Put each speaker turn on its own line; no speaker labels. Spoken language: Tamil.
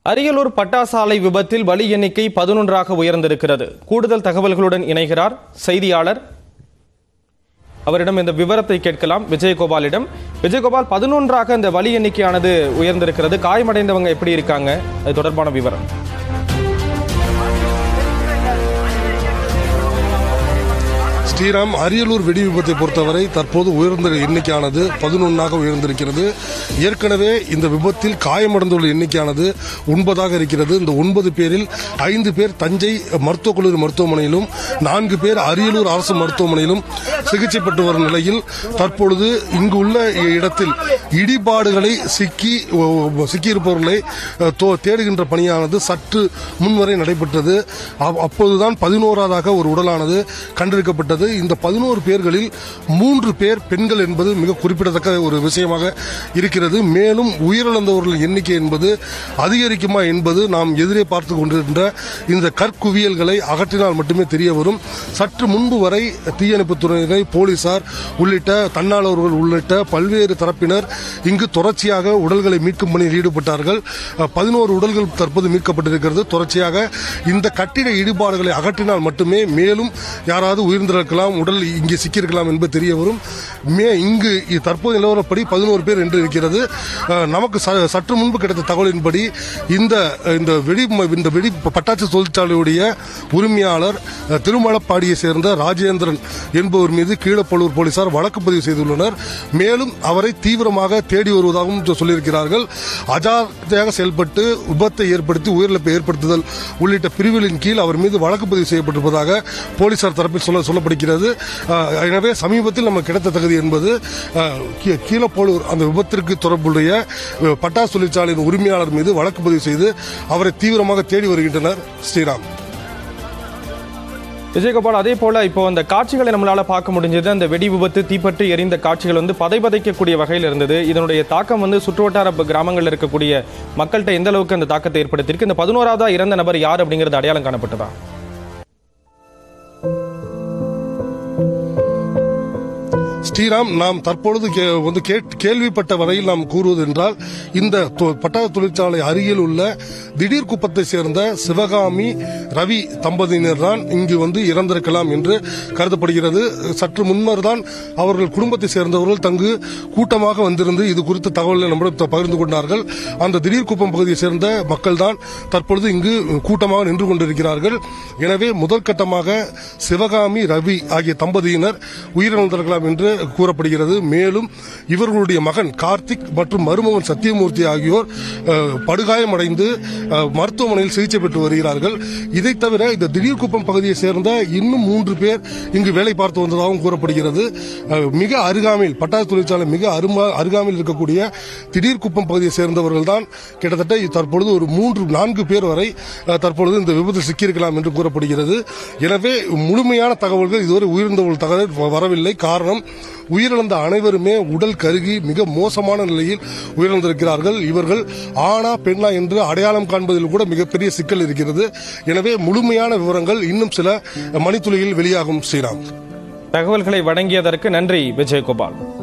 அரியலூர் பட்டாசாலை விபத்தில் பலி எண்ணிக்கை பதினொன்றாக உயர்ந்திருக்கிறது கூடுதல் தகவல்களுடன் இணைகிறார் செய்தியாளர் அவரிடம் இந்த விவரத்தை கேட்கலாம் விஜயகோபாலிடம் விஜயகோபால் பதினொன்றாக இந்த வலி எண்ணிக்கையானது உயர்ந்திருக்கிறது காயமடைந்தவங்க எப்படி இருக்காங்க அது தொடர்பான விவரம்
ஸ்ரீராம் அரியலூர் வெடி விபத்தை பொறுத்தவரை தற்போது உயர்ந்த எண்ணிக்கையானது பதினொன்றாக உயர்ந்திருக்கிறது ஏற்கனவே இந்த விபத்தில் காயமடைந்துள்ள எண்ணிக்கையானது ஒன்பதாக இருக்கிறது இந்த ஒன்பது பேரில் ஐந்து பேர் தஞ்சை மருத்துவக் கல்லூரி மருத்துவமனையிலும் நான்கு பேர் அரியலூர் அரசு மருத்துவமனையிலும் சிகிச்சை பெற்று வரும் நிலையில் தற்பொழுது இங்கு உள்ள இடத்தில் இடிபாடுகளை சிக்கி ஒ- சிக்கியிருப்பவர்களை அஹ், தோ- தேடுகின்ற பணியானது சற்று முன்வரை நடைபெற்றது அப்- அப்போதுதான் பதினோராவதாக ஒரு உடலானது கண்டெடுக்கப்பட்டது இந்த பதினோரு பேர்களில் மூன்று பேர் பெண்கள் என்பது மிக குறிப்பிடத்தக்க ஒரு விஷயமாக இருக்கிறது மேலும் உயிரிழந்தவர்கள் எண்ணிக்கை என்பது அதிகரிக்குமா என்பது நாம் எதிரே பார்த்து கொண்டிருக்கின்ற இந்த கற்குவியல்களை அகற்றினால் மட்டுமே தெரிய வரும் சற்று முன்பு வரை தீயணைப்புத் துறையினர் போலீசார் உள்ளிட்ட தன்னார்வலர்கள் உள்ளிட்ட பல்வேறு தரப்பினர் இங்கு தொடர்ச்சியாக உடல்களை மீட்கும் பணியில் ஈடுபட்டார்கள் பதினோரு உடல்கள் தற்போது மீட்கப்பட்டிருக்கிறது தொடர்ச்சியாக இந்த கட்டிட இடிபாடுகளை அகற்றினால் மட்டுமே மேலும் யாராவது உயிர்ந்திருக்கலாம் உடல் இங்கே சிக்கியிருக்கலாம் என்பது தெரிய வரும் மே இங்கு இ- தற்போது நிலவரப்படி பதினோரு பேர் என்று இருக்கிறது அஹ், நமக்கு ச- சற்று முன்பு கிடைத்த தகவலின்படி இந்த இந்த வெடி இந்த வெடி பட்டாசு தொழிற்சாலையுடைய உரிமையாளர் அஹ், திருமலப்பாடியை சேர்ந்த ராஜேந்திரன் என்பவர் மீது கீழப்பள்ளூர் போலீசார் வழக்கு பதிவு செய்துள்ளனர் மேலும் அவரை தீவிரமாக தேடி வருவதாகவும் சொல்லியிருக்கிறார்கள் அஜாக்கிரதையாக செயல்பட்டு விபத்தை ஏற்படுத்தி உயிரிழப்பை ஏற்படுத்துதல் உள்ளிட்ட பிரிவுகளின் கீழ் அவர் மீது வழக்கு பதிவு செய்யப்பட்டிருப்பதாக போலீசார் தரப்பில் சொல்ல சொல்லப்படுகிறது அஹ், எனவே சமீபத்தில் நமக்கு கிடைத்த தகுதி என்பது அஹ், கீ- கீழப்போலூர் அந்த விபத்திற்கு தொடர்புடைய அஹ், பட்டாசு தொழிற்சாலையின் உரிமையாளர் மீது வழக்கு பதிவு செய்து அவரை தீவிரமாக தேடி வருகின்றனர் ஸ்ரீராம்
விஜயகோபால் அதே போல இப்போ அந்த காட்சிகளை நம்மளால பார்க்க முடிஞ்சது அந்த வெடி விபத்து தீப்பற்றி எரிந்த காட்சிகள் வந்து பதைபதைக்கக்கூடிய வகையில் இருந்தது இதனுடைய தாக்கம் வந்து சுற்றுவட்டார ப- கிராமங்கள்ல இருக்கக்கூடிய மக்கள்கிட்ட எந்த அளவுக்கு அந்த தாக்கத்தை ஏற்படுத்தியிருக்கு இந்த பதினோராவதா இறந்த நபர் யார் அப்படிங்கிறது அடையாளம் காணப்பட்டதா
ஸ்ரீராம் நாம் தற்பொழுது கே- வந்து கேட்- கேள்விப்பட்ட வரையில் நாம் கூறுவது என்றால் இந்த தொ- பட்டாசு தொழிற்சாலை அருகில் உள்ள திடீர் குப்பத்தை சேர்ந்த சிவகாமி ரவி தம்பதியினர் தான் இங்கு வந்து இறந்திருக்கலாம் என்று கருதப்படுகிறது சற்று முன்னர் தான் அவர்கள் குடும்பத்தை சேர்ந்தவர்கள் தங்கு கூட்டமாக வந்திருந்து இது குறித்த தகவல்களை நம்மிடம் த- பகிர்ந்து கொண்டார்கள் அந்த திடீர் குப்பம் பகுதியை சேர்ந்த மக்கள் தான் தற்பொழுது இங்கு கூட்டமாக நின்று கொண்டிருக்கிறார்கள் எனவே முதல் கட்டமாக சிவகாமி ரவி ஆகிய தம்பதியினர் உயிரிழந்திருக்கலாம் என்று கூறப்படுகிறது மேலும் இவர்களுடைய மகன் கார்த்திக் மற்றும் மருமகன் சத்தியமூர்த்தி ஆகியோர் அஹ், படுகாயமடைந்து அஹ், மருத்துவமனையில் சிகிச்சை பெற்று வருகிறார்கள் இதைத் தவிர இந்த திடீர் குப்பம் பகுதியை சேர்ந்த இன்னும் மூன்று பேர் இங்கு வேலை பார்த்து வந்ததாகவும் கூறப்படுகிறது அஹ், மிக அருகாமையில் பட்டாசு தொழிற்சாலை மிக அருமா அருகாமையில் இருக்கக்கூடிய திடீர் குப்பம் பகுதியை சேர்ந்தவர்கள் தான் கிட்டத்தட்ட தற்பொழுது ஒரு மூன்று நான்கு பேர் வரை அஹ், தற்பொழுது இந்த விபத்தில் சிக்கியிருக்கலாம் என்று கூறப்படுகிறது எனவே முழுமையான தகவல்கள் இதுவரை உயிரிழந்தவர்கள் தகவல் வ- வரவில்லை காரணம் உயிரிழந்த அனைவருமே உடல் கருகி மிக மோசமான நிலையில் உயிரிழந்திருக்கிறார்கள் இவர்கள் ஆணா பெண்ணா என்று அடையாளம் காண்பதில் கூட மிகப்பெரிய சிக்கல் இருக்கிறது எனவே முழுமையான விவரங்கள் இன்னும் சில மணித்துளிகளில் வெளியாகும் ஸ்ரீராம்
தகவல்களை வழங்கியதற்கு நன்றி விஜயகோபால்